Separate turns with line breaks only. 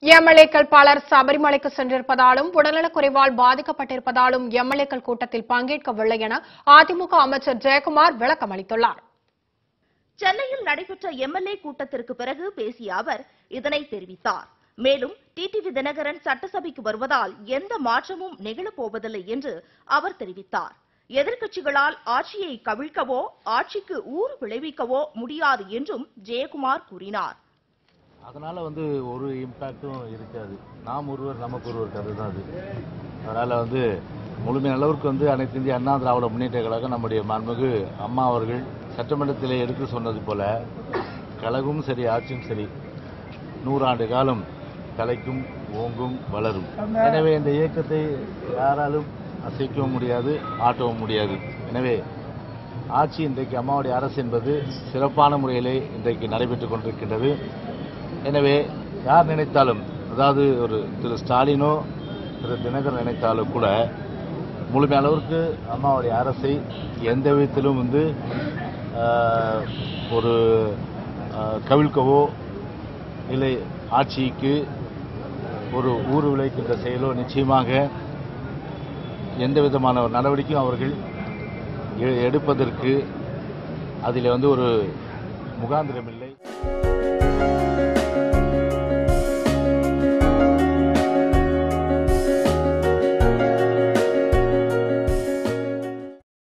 எம்எல்ஏக்கள் பலர் சபரிமலைக்கு சென்றிருப்பதாலும் உடல்நலக்குறைவால் பாதிக்கப்பட்டிருப்பதாலும் எம்எல்ஏக்கள் கூட்டத்தில் பங்கேற்கவில்லை என அதிமுக அமைச்சர் ஜெயக்குமார் விளக்கம் அளித்துள்ளார்
சென்னையில் நடைபெற்ற எம்எல்ஏ கூட்டத்திற்கு பிறகு பேசிய அவர் இதனை தெரிவித்தார் மேலும் டிடிவி தினகரன் சட்டசபைக்கு வருவதால் எந்த மாற்றமும் நிகழப்போவதில்லை என்று அவர் தெரிவித்தார் எதிர்க்கட்சிகளால் ஆட்சியை கவிழ்க்கவோ ஆட்சிக்கு ஊறு விளைவிக்கவோ முடியாது என்றும் ஜெயக்குமார் கூறினார்
அதனால வந்து ஒரு இம்பாக்டும் இருக்காது நாம் ஒருவர் நமக்கு ஒருவர் கதை தான் அது அதனால வந்து முழுமையான அளவுக்கு வந்து அனைத்து இந்திய அண்ணா திராவிட முன்னேற்ற கழகம் நம்முடைய மாண்புமிகு அம்மா அவர்கள் சட்டமன்றத்திலே எடுத்து சொன்னது போல கழகமும் சரி ஆட்சியும் சரி நூறாண்டு காலம் தலைக்கும் ஓங்கும் வளரும் எனவே இந்த இயக்கத்தை யாராலும் அசைக்கவும் முடியாது ஆட்டவும் முடியாது எனவே ஆட்சி இன்றைக்கு அம்மாவுடைய அரசு என்பது சிறப்பான முறையிலே இன்றைக்கு நடைபெற்றுக் கொண்டிருக்கின்றது எனவே யார் நினைத்தாலும் அதாவது ஒரு திரு ஸ்டாலினோ திரு தினகரன் நினைத்தாலும் கூட முழுமை அளவிற்கு அம்மாவுடைய அரசை எந்த விதத்திலும் வந்து ஆஹ், ஒரு ஆஹ், கவிழ்க்கவோ இல்லை ஆட்சிக்கு ஒரு ஊறு விளைக்கின்ற செயலோ நிச்சயமாக எந்த விதமான ஒரு நடவடிக்கையும் அவர்கள் எ- எடுப்பதற்கு அதில் வந்து ஒரு முகாந்திரம் இல்லை